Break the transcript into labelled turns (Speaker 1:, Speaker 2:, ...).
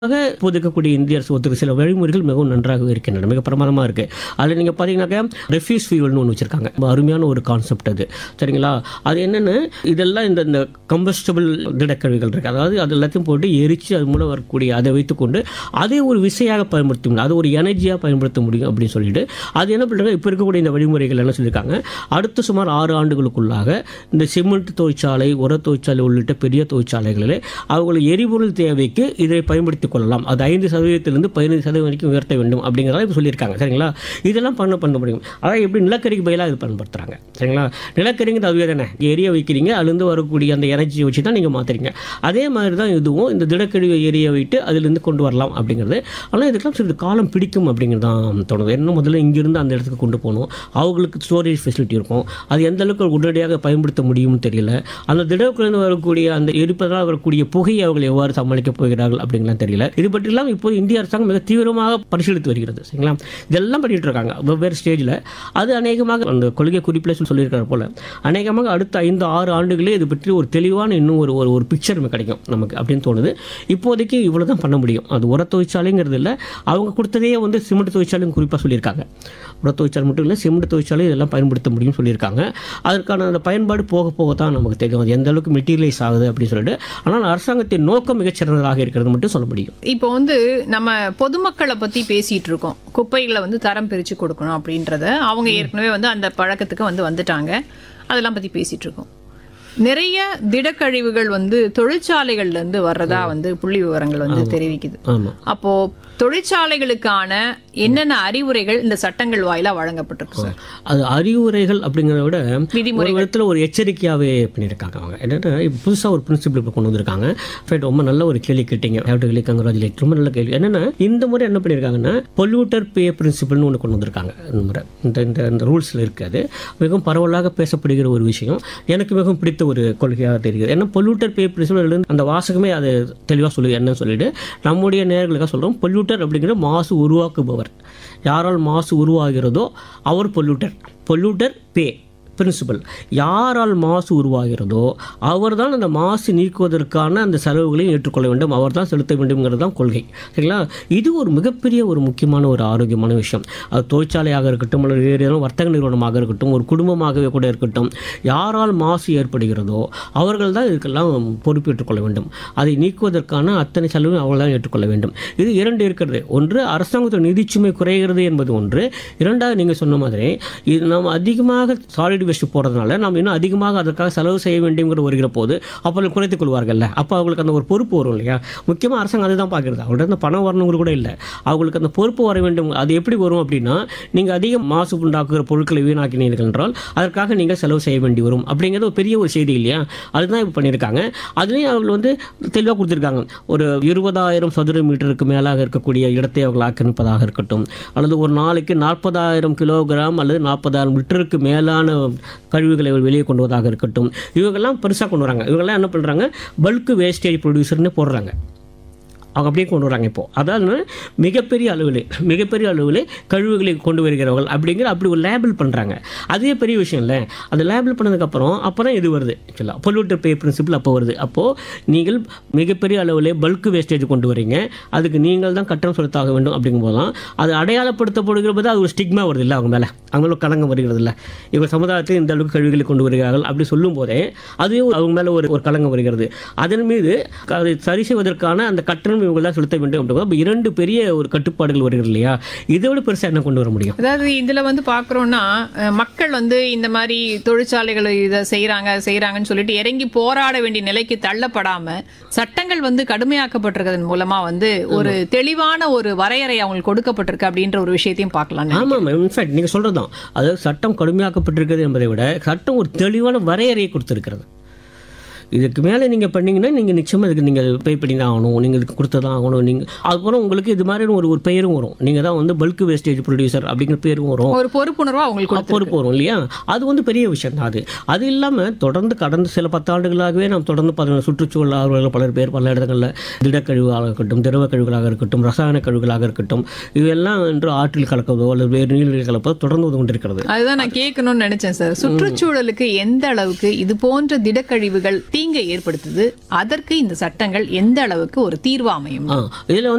Speaker 1: ஆக இப்போது இருக்கக்கூடிய இந்திய அரசு ஒத்துக்க சில வழிமுறைகள் மிகவும் நன்றாக இருக்கின்றன மிக பிரமாதமாக இருக்கு அதில் நீங்கள் பார்த்தீங்கன்னாக்கா ரெஃப்யூஸ் ஃபியூல்னு ஒன்று வச்சிருக்காங்க ரொம்ப அருமையான ஒரு கான்செப்ட் அது சரிங்களா அது என்னென்னு இதெல்லாம் இந்த இந்த கம்பஸ்டபிள் திடக்கழிவுகள் இருக்குது அதாவது அது எல்லாத்தையும் போட்டு எரித்து அது மூலம் வரக்கூடிய அதை வைத்துக்கொண்டு அதை ஒரு விசையாக பயன்படுத்த முடியும் அது ஒரு எனர்ஜியாக பயன்படுத்த முடியும் அப்படின்னு சொல்லிட்டு அது என்ன பண்ணுறாங்க இப்போ இருக்கக்கூடிய இந்த வழிமுறைகள் என்ன சொல்லியிருக்காங்க அடுத்த சுமார் ஆறு ஆண்டுகளுக்குள்ளாக இந்த சிமெண்ட் தொழிற்சாலை உர தொழிற்சாலை உள்ளிட்ட பெரிய தொழிற்சாலைகளில் அவர்கள் எரிபொருள் தேவைக்கு இதை பயன்படுத்திக் கொள்ளலாம் அது ஐந்து சதவீதத்திலிருந்து பதினைந்து சதவீதம் வரைக்கும் உயர்த்த வேண்டும் அப்படிங்கிறத இப்போ சொல்லியிருக்காங்க சரிங்களா இதெல்லாம் பண்ண பண்ண முடியும் அதாவது எப்படி நிலக்கரிக்கு பதிலாக இது பயன்படுத்துகிறாங்க சரிங்களா நிலக்கரிங்கிறது அதுவே தானே எரிய வைக்கிறீங்க அதுலேருந்து வரக்கூடிய அந்த எனர்ஜியை வச்சு தான் நீங்கள் மாற்றுறீங்க அதே மாதிரி தான் இதுவும் இந்த திடக்கழிவை எரிய வைத்து அதிலிருந்து கொண்டு வரலாம் அப்படிங்கிறது ஆனால் இதுக்கெல்லாம் சிறிது காலம் பிடிக்கும் அப்படிங்கிறது தான் தோணுது என்ன முதல்ல இங்கிருந்து அந்த இடத்துக்கு கொண்டு போகணும் அவங்களுக்கு ஸ்டோரேஜ் ஃபெசிலிட்டி இருக்கும் அது எந்த அளவுக்கு உடனடியாக பயன்படுத்த முடியும்னு தெரியல அந்த திடக்குழந்து வரக்கூடிய அந்த எரிப்பதால் வரக்கூடிய புகையை அவர்கள் எவ்வாறு சமாளிக்கப் போகிறார்கள் அப்படிங்கலாம் தெரியல இது பற்றியெல்லாம் இப்போது இந்திய அரசாங்கம் மிக தீவிரமாக பரிசீலித்து வருகிறது சரிங்களா இதெல்லாம் பண்ணிட்டு இருக்காங்க வெவ்வேறு ஸ்டேஜில் அது அநேகமாக அந்த கொள்கை குறிப்பில் சொல்லியிருக்கிற போல அநேகமாக அடுத்த ஐந்து ஆறு ஆண்டுகளே இது பற்றி ஒரு தெளிவான இன்னும் ஒரு ஒரு ஒரு பிக்சர் கிடைக்கும் நமக்கு அப்படின்னு தோணுது இப்போதைக்கு இவ்வளோ தான் பண்ண முடியும் அது உர தொழிற்சாலைங்கிறது இல்லை அவங்க கொடுத்ததே வந்து சிமெண்ட் தொழிற்சாலையும் குறிப்பாக சொல்லியிருக்காங்க உர தொழிற்சாலை மட்டும் இல்லை சிமெண்ட் தொழிற்சாலை இதெல்லாம் பயன்படுத்த முடியும்னு சொல்லியிருக்காங்க அதற்கான அந்த பயன்பாடு போக போக தான் நமக்கு தெரியும் அது எந்த அளவுக்கு மெட்டீரியலைஸ் ஆகுது அப்படின்னு சொல்லிட்டு ஆனால் அரசாங்கத்தின் நோக்கம் மிகச்சிறந்ததாக இருக்கிறது மட்டும் சொல்ல முடியும்
Speaker 2: இப்போ வந்து நம்ம பொதுமக்களை பத்தி பேசிட்டு இருக்கோம் குப்பைகளை வந்து தரம் பிரிச்சு கொடுக்கணும் அப்படின்றத அவங்க ஏற்கனவே வந்து அந்த பழக்கத்துக்கு வந்து வந்துட்டாங்க அதெல்லாம் பத்தி பேசிட்டு இருக்கோம் நிறைய திடக்கழிவுகள் வந்து தொழிற்சாலைகள்ல இருந்து வர்றதா வந்து புள்ளி விவரங்கள் வந்து தெரிவிக்குது
Speaker 1: ஆமாம்
Speaker 2: அப்போ தொழிற்சாலைகளுக்கான என்னென்ன அறிவுரைகள் இந்த சட்டங்கள் வாயிலா வழங்கப்பட்டிருக்கு சார்
Speaker 1: அது அறிவுரைகள் அப்படிங்கிறத விட
Speaker 2: விதிமுறைகள்.
Speaker 1: ஒரு விதத்தில் ஒரு எச்சரிக்கையாகவே பண்ணியிருக்காங்க அவங்க என்னென்னா இப்போ புதுசாக ஒரு பிரின்சிபிள் இப்போ கொண்டு வந்திருக்காங்க இன்ஃபேக்ட் ரொம்ப நல்ல ஒரு கேள்வி கேட்டீங்க ஹேவ் டு கிளி கங்க்ராச்சுலேட் ரொம்ப நல்ல கேள்வி என்னென்னா இந்த முறை என்ன பண்ணியிருக்காங்கன்னா பொல்யூட்டர் பே பிரின்சிபிள்னு ஒன்று கொண்டு வந்திருக்காங்க இந்த முறை இந்த இந்த இந்த ரூல்ஸில் இருக்காது மிகவும் பரவலாக பேசப்படுகிற ஒரு விஷயம் எனக்கு மிகவும் பிடித்த ஒரு கொள்கையாக தெரிகிறது ஏன்னா பொல்யூட்டர் பே பிரின்சிபிள் அந்த வாசகமே அது தெளிவாக சொல்லி என்னன்னு சொல்லிட்டு நம்முடைய நேர்களுக்காக சொல்கிறோம் பொல்யூட்டர் அப்படிங்கிற மாசு உருவாக்குபவர் யாரால் மாசு உருவாகிறதோ அவர் பொல்யூட்டர் பொல்யூட்டர் பே பிரின்சிபல் யாரால் மாசு உருவாகிறதோ அவர்தான் அந்த மாசு நீக்குவதற்கான அந்த செலவுகளையும் ஏற்றுக்கொள்ள வேண்டும் அவர்தான் செலுத்த வேண்டும்ங்கிறது தான் கொள்கை சரிங்களா இது ஒரு மிகப்பெரிய ஒரு முக்கியமான ஒரு ஆரோக்கியமான விஷயம் அது தொழிற்சாலையாக இருக்கட்டும் அல்லது வேறு ஏதாவது வர்த்தக நிறுவனமாக இருக்கட்டும் ஒரு குடும்பமாகவே கூட இருக்கட்டும் யாரால் மாசு ஏற்படுகிறதோ அவர்கள் தான் இதுக்கெல்லாம் பொறுப்பேற்றுக் கொள்ள வேண்டும் அதை நீக்குவதற்கான அத்தனை செலவும் அவர்கள் தான் ஏற்றுக்கொள்ள வேண்டும் இது இரண்டு இருக்கிறது ஒன்று அரசாங்கத்தோட நிதிச்சுமை குறைகிறது என்பது ஒன்று இரண்டாவது நீங்கள் சொன்ன மாதிரி இது நாம் அதிகமாக சாலிட் வேஸ்ட் போடுறதுனால நாம் இன்னும் அதிகமாக அதற்காக செலவு செய்ய வேண்டியங்கிற வருகிற போது அப்போ அவர்கள் குறைத்துக் கொள்வார்கள்ல அப்போ அவங்களுக்கு அந்த ஒரு பொறுப்பு வரும் இல்லையா முக்கியமாக அரசாங்கம் அதுதான் பார்க்குறது அவங்கள்ட்ட அந்த பணம் வரணுங்கிற கூட இல்லை அவங்களுக்கு அந்த பொறுப்பு வர வேண்டும் அது எப்படி வரும் அப்படின்னா நீங்கள் அதிக மாசு உண்டாக்குகிற பொருட்களை வீணாக்கினீர்கள் என்றால் அதற்காக நீங்கள் செலவு செய்ய வேண்டி வரும் அப்படிங்கிறது ஒரு பெரிய ஒரு செய்தி இல்லையா அதுதான் இப்போ பண்ணியிருக்காங்க அதுலேயும் அவர்கள் வந்து தெளிவாக கொடுத்துருக்காங்க ஒரு இருபதாயிரம் சதுர மீட்டருக்கு மேலாக இருக்கக்கூடிய இடத்தை அவர்கள் ஆக்கிரமிப்பதாக இருக்கட்டும் அல்லது ஒரு நாளைக்கு நாற்பதாயிரம் கிலோகிராம் அல்லது நாற்பதாயிரம் லிட்டருக்கு மேலான கழிவுகளை அவர்கள் வெளியே கொண்டு வருவதாக இருக்கட்டும் இவங்கெல்லாம் பெருசாக கொண்டு வராங்க இவங்கெல்லாம் என்ன பண்ணுறாங்க பல்க் வேஸ்டேஜ் ப்ரொடியூசர்னு போடுறாங்க அவங்க அப்படியே கொண்டு வராங்க இப்போ அதாவது மிகப்பெரிய அளவில் மிகப்பெரிய அளவில் கழிவுகளை கொண்டு வருகிறவர்கள் அப்படிங்கிற அப்படி ஒரு லேபிள் பண்ணுறாங்க அதே பெரிய விஷயம் இல்லை அந்த லேபிள் பண்ணதுக்கப்புறம் அப்போ தான் இது வருது ஆக்சுவலாக பொல்யூட்டர் பே பிரின்சிபிள் அப்போ வருது அப்போது நீங்கள் மிகப்பெரிய அளவில் பல்க் வேஸ்டேஜ் கொண்டு வரீங்க அதுக்கு நீங்கள் தான் கட்டணம் செலுத்தாக வேண்டும் அப்படிங்கும்போது தான் அது அடையாளப்படுத்தப்படுகிற போது அது ஒரு ஸ்டிக்மா வருது இல்லை அவங்க மேலே அவங்க மேலே களங்கம் வருகிறது இல்லை இவங்க சமுதாயத்தில் இந்த அளவுக்கு கழிவுகளை கொண்டு வருகிறார்கள் அப்படி சொல்லும் போதே அதுவே அவங்க மேலே ஒரு ஒரு களங்கம் வருகிறது அதன் மீது அதை சரி செய்வதற்கான அந்த கட்டணம் இவங்க தான் செலுத்த வேண்டும் அப்படிங்கும்போது அப்ப இரண்டு பெரிய ஒரு கட்டுப்பாடுகள் வருகிறது இல்லையா இதை விட பெருசாக என்ன கொண்டு வர முடியும்
Speaker 2: அதாவது இதுல வந்து பாக்குறோம்னா அஹ், மக்கள் வந்து இந்த மாதிரி தொழிற்சாலைகள் இதை செய்யறாங்க செய்யறாங்கன்னு சொல்லிட்டு இறங்கி போராட வேண்டிய நிலைக்கு தள்ளப்படாம சட்டங்கள் வந்து கடுமையாக்கப்பட்டிருக்கிறதன் மூலமா வந்து ஒரு தெளிவான ஒரு வரையறை அவங்களுக்கு கொடுக்கப்பட்டிருக்கு அப்படின்ற ஒரு விஷயத்தையும் பார்க்கலாம்
Speaker 1: ஆமாம் இன்ஃபேக்ட் நீங்கள் சொல்கிறது தான் அதாவது சட்டம் கடுமையாக்கப்பட்டிருக்கிறது என்பதை விட சட்டம் ஒரு தெளிவான வரையறையை கொடுத்துருக்கிறது இதுக்கு மேலே நீங்கள் பண்ணீங்கன்னா நீங்கள் நிச்சயமாக இதுக்கு நீங்கள் பே பண்ணி தான் ஆகணும் நீங்கள் இதுக்கு கொடுத்து தான் ஆகணும் நீங்கள் அதுக்கப்புறம் உங்களுக்கு இது மாதிரி ஒரு ஒரு பெயரும் வரும் நீங்கள் தான் வந்து பல்க் வேஸ்டேஜ் ப்ரொடியூசர் அப்படிங்கிற பேரும் வரும்
Speaker 2: ஒரு பொறுப்புணர்வா அவங்களுக்கு கொடுத்து
Speaker 1: பொறுப்பு வரும் இல்லையா அது வந்து பெரிய விஷயம் தான் அது அது இல்லாமல் தொடர்ந்து கடந்த சில பத்தாண்டுகளாகவே நாம் தொடர்ந்து பார்த்தீங்கன்னா சுற்றுச்சூழல் ஆர்வலர்கள் பலர் பேர் பல இடங்களில் திடக்கழிவாக இருக்கட்டும் திரவ கழிவுகளாக இருக்கட்டும் ரசாயன கழிவுகளாக இருக்கட்டும் இவையெல்லாம் என்று ஆற்றில் கலப்பதோ அல்லது வேறு நீரில் கலப்பதோ தொடர்ந்து வந்து கொண்டிருக்கிறது
Speaker 2: அதுதான் நான் கேட்கணும்னு நினைச்சேன் சார் சுற்றுச்சூழலுக்கு எந்த அளவுக்கு இது போன்ற திடக்கழிவுகள் தீங்கை ஏற்படுத்துது அதற்கு இந்த சட்டங்கள் எந்த அளவுக்கு ஒரு தீர்வு அமையும்
Speaker 1: ஆ இதில்